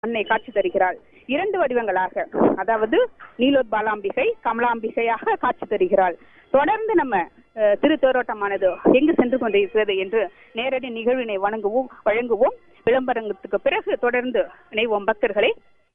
அன்னை காட்சி தருகிறாள் இரண்டு வடிவங்களாக அதாவது நீலோத்பாலாம்பிகை கமலாம்பிகையாக காட்சி தருகிறாள் தொடர்ந்து நம்ம அஹ், திருத்தேரோட்டமானது எங்கு சென்று கொண்டிருக்கிறது என்று நேரடி நிகழ்வினை வணங்குவோம் வழங்குவோம் விளம்பரத்துக்கு பிறகு தொடர்ந்து இணைவோம் பக்தர்களே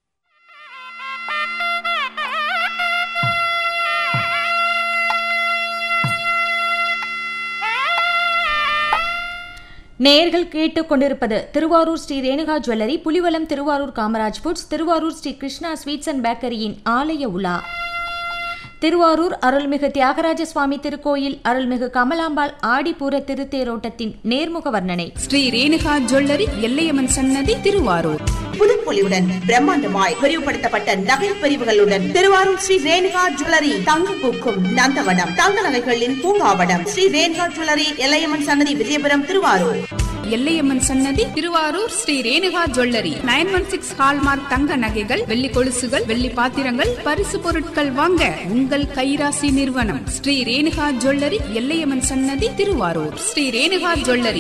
நேயர்கள் கேட்டுக்கொண்டிருப்பது Thiruvarur Sri Renuka jewellery Pulivalam Thiruvarur Kamaraj foods Thiruvarur Sri Krishna sweets and பேக்கரியின் ஆலய உலா திருவாரூர் அருள்மிகு தியாகராஜ சுவாமி திருக்கோயில் அருள்மிகு கமலாம்பாள் ஆடிப்பூர திருத்தேரோட்டத்தின் நேர்முக வர்ணனை ஸ்ரீ ரேணுகா ஜுவல்லரி எல்லையம்மன் சன்னதி திருவாரூர் புதுப்பொலிவுடன் பிரம்மாண்டமாய் விரிவுபடுத்தப்பட்ட நகை பிரிவுகளுடன் திருவாரூர் ஸ்ரீ ரேணுகா ஜுவல்லரி தங்க பூக்கும் நந்தவனம் தங்க நகைகளின் பூங்காவனம் ஸ்ரீ ரேணுகா ஜுவல்லரி எல்லையம்மன் சன்னதி விஜயபுரம் திருவாரூர் எல்லையம்மன் சன்னதி Thiruvarur Sri Renuka jewellery nine one six hallmark தங்க நகைகள் வெள்ளி கொலுசுகள் வெள்ளி பாத்திரங்கள் பரிசு பொருட்கள் வாங்க உங்கள் கைராசி நிறுவனம் ஸ்ரீ ரேணுகா ஜுவல்லரி எல்லையம்மன் சன்னதி திருவாரூர் ஸ்ரீ ரேணுகா ஜுவல்லரி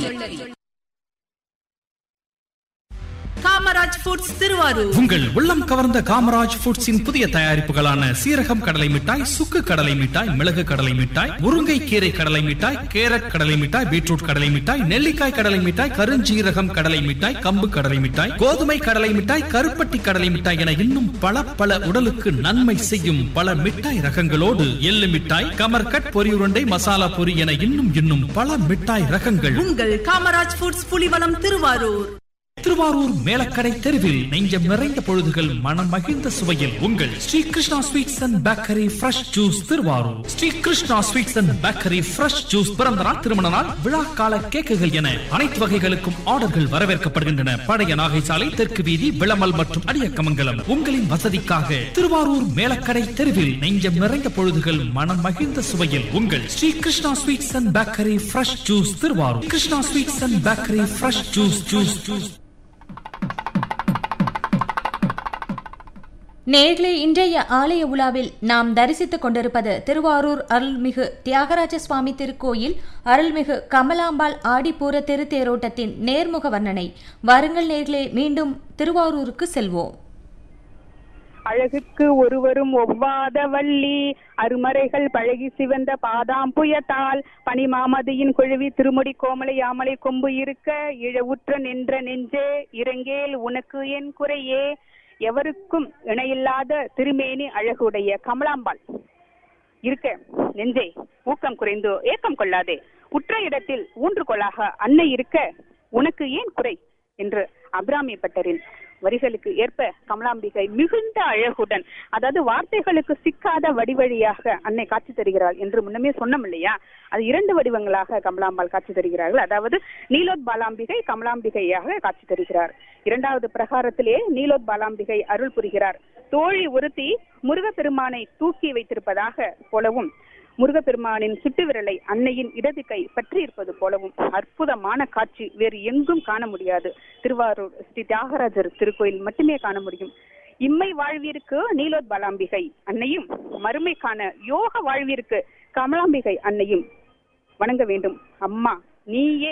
காமராஜ் ஃபுட்ஸ் திருவாரூர் உங்கள் உள்ளம் கவர்ந்த காமராஜ் ஃபுட்ஸின் புதிய தயாரிப்புகளான சீரகம் கடலை மிட்டாய் சுக்கு கடலை மிட்டாய் மிளகு கடலை மிட்டாய் முருங்கை கீரை கடலை மிட்டாய் கேரட் கடலை மிட்டாய் பீட்ரூட் கடலை மிட்டாய் நெல்லிக்காய் கடலை மிட்டாய் கருஞ்சீரகம் கடலை மிட்டாய் கம்பு கடலை மிட்டாய் கோதுமை கடலை மிட்டாய் கருப்பட்டி கடலை மிட்டாய் என இன்னும் பல பல உடலுக்கு நன்மை செய்யும் பல மிட்டாய் ரகங்களோடு எள்ளு மிட்டாய் கமர்கட் பொரி உருண்டை மசாலா பொரி என இன்னும் இன்னும் பல மிட்டாய் ரகங்கள் உங்கள் காமராஜ் ஃபுட்ஸ் புலிவலம் திருவாரூர் திருவாரூர் மேலக்கடை தெருவில் நெஞ்சம் நிறைந்த பொழுதுகள் மனம் மகிழ்ந்த சுவையில் உங்கள் Sri Krishna sweets and bakery fresh juice Thiruvarur Sri Krishna sweets and bakery fresh juice பிறந்த நாள் திருமண நாள் விழா கால கேக்குகள் என அனைத்து வகைகளுக்கும் ஆர்டர்கள் வரவேற்கப்படுகின்றன பழைய நாகை சாலை தெற்கு வீதி விளமல் மற்றும் அடியக்கமங்கலம் உங்களின் வசதிக்காக திருவாரூர் மேலக்கடை தெருவில் நெஞ்சம் நிறைந்த பொழுதுகள் மனம் மகிழ்ந்த சுவையில் உங்கள் Sri Krishna sweets and bakery fresh juice Thiruvarur Krishna sweets and bakery fresh juice juice juice நேர்களே இன்றைய ஆலய உலாவில் நாம் தரிசித்துக் கொண்டிருப்பது திருவாரூர் அருள்மிகு தியாகராஜ சுவாமி திருக்கோயில் அருள்மிகு கமலாம்பாள் ஆடிப்பூர திருத்தேரோட்டத்தின் நேர்முக வர்ணனை வாருங்கள் நேர்களே மீண்டும் திருவாரூருக்கு செல்வோம் அழகுக்கு ஒருவரும் ஒவ்வாத வள்ளி அருமறைகள் பழகி சிவந்த பாதாம் புயத்தால் பனிமாமதியின் குழுவி திருமுடி கோமலை யாமலை கொம்பு இருக்க இழவுற்ற நின்ற நெஞ்சே இறங்கேல் உனக்கு என் குறையே எவருக்கும் இணையில்லாத திருமேனி அழகுடைய கமலாம்பாள் இருக்க நெஞ்சே ஊக்கம் குறைந்து ஏக்கம் கொள்ளாதே உற்ற இடத்தில் ஊன்றுகோலாக அன்னை இருக்க உனக்கு ஏன் குறை என்று அபிராமி பட்டரின் வரிகளுக்கு ஏற்ப கமலாம்பிகை மிகுந்த அழகுடன் அதாவது வார்த்தைகளுக்கு சிக்காத வடிவழியாக அன்னை காட்சி தருகிறாள் என்று முன்னமே சொன்னோம் இல்லையா அது இரண்டு வடிவங்களாக கமலாம்பாள் காட்சி தருகிறார்கள் அதாவது நீலோத் பாலாம்பிகை கமலாம்பிகையாக காட்சி தருகிறார் இரண்டாவது பிரகாரத்திலே நீலோத் பாலாம்பிகை அருள் புரிகிறார் தோழி ஒருத்தி முருகப்பெருமானை தூக்கி வைத்திருப்பதாக போலவும் முருகப்பெருமானின் சுட்டு விரலை அன்னையின் இடது கை பற்றி இருப்பது போலவும் அற்புதமான காட்சி வேறு எங்கும் காண முடியாது திருவாரூர் ஸ்ரீ தியாகராஜர் திருக்கோயில் மட்டுமே காண முடியும் இம்மை வாழ்விற்கு நீலோத் பாலாம்பிகை அன்னையும் மறுமைக்கான யோக வாழ்விற்கு கமலாம்பிகை அன்னையும் வணங்க வேண்டும் அம்மா நீயே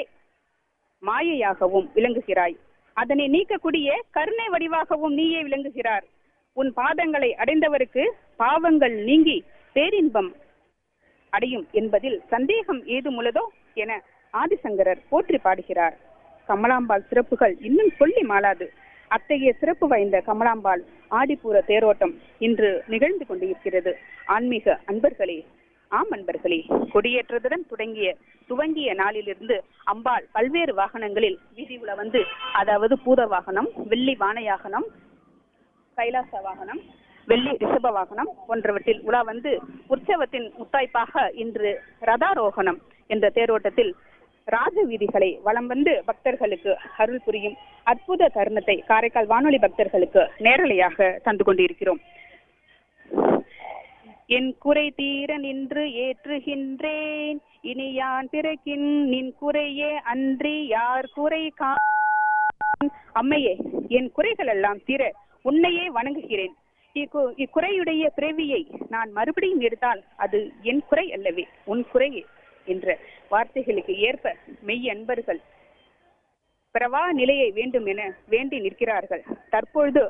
மாயையாகவும் விளங்குகிறாய் அதனை நீக்கக்கூடிய கருணை வடிவாகவும் நீயே விளங்குகிறார் உன் பாதங்களை அடைந்தவருக்கு பாவங்கள் நீங்கி பேரின்பம் அடையும் என்பதில் சந்தேகம் ஏதுமுள்ளதோ என ஆதிசங்கரர் போற்றி பாடுகிறார் கமலாம்பாள் சிறப்புகள் இன்னும் சொல்லி மாளாது அத்தகைய சிறப்பு வாய்ந்த கமலாம்பாள் ஆடிப்பூர தேரோட்டம் இன்று நிகழ்ந்து கொண்டிருக்கிறது ஆன்மீக அன்பர்களே ஆம் அன்பர்களே கொடியேற்றத்துடன் தொடங்கிய துவங்கிய நாளிலிருந்து அம்பாள் பல்வேறு வாகனங்களில் வீதி உலா வந்து அதாவது பூத வாகனம் வெள்ளி வானயாகனம் கைலாச வாகனம் வெள்ளி ரிஷப வாகனம் போன்றவற்றில் உலா வந்து உற்சவத்தின் முத்தாய்ப்பாக இன்று ரதாரோகணம் என்ற தேரோட்டத்தில் ராஜ வீதிகளை வலம் வந்து பக்தர்களுக்கு அருள் புரியும் அற்புத தருணத்தை காரைக்கால் வானொலி பக்தர்களுக்கு நேரலையாக தந்து கொண்டிருக்கிறோம் என் குறை தீர நின்று ஏற்றுகின்றேன் இனி யான் பிறக்கின் நின் குறையே அன்றி யார் குறை கா அம்மையே என் குறைகள் எல்லாம் தீர உன்னையே வணங்குகிறேன் இக்கு- இக்குறையுடைய பிறவியை நான் மறுபடியும் எடுத்தால் அது என் குறை அல்லவே உன் குறையே என்ற வார்த்தைகளுக்கு ஏற்ப மெய் அன்பர்கள் பிறவா நிலையை வேண்டும் என வேண்டி நிற்கிறார்கள் தற்பொழுது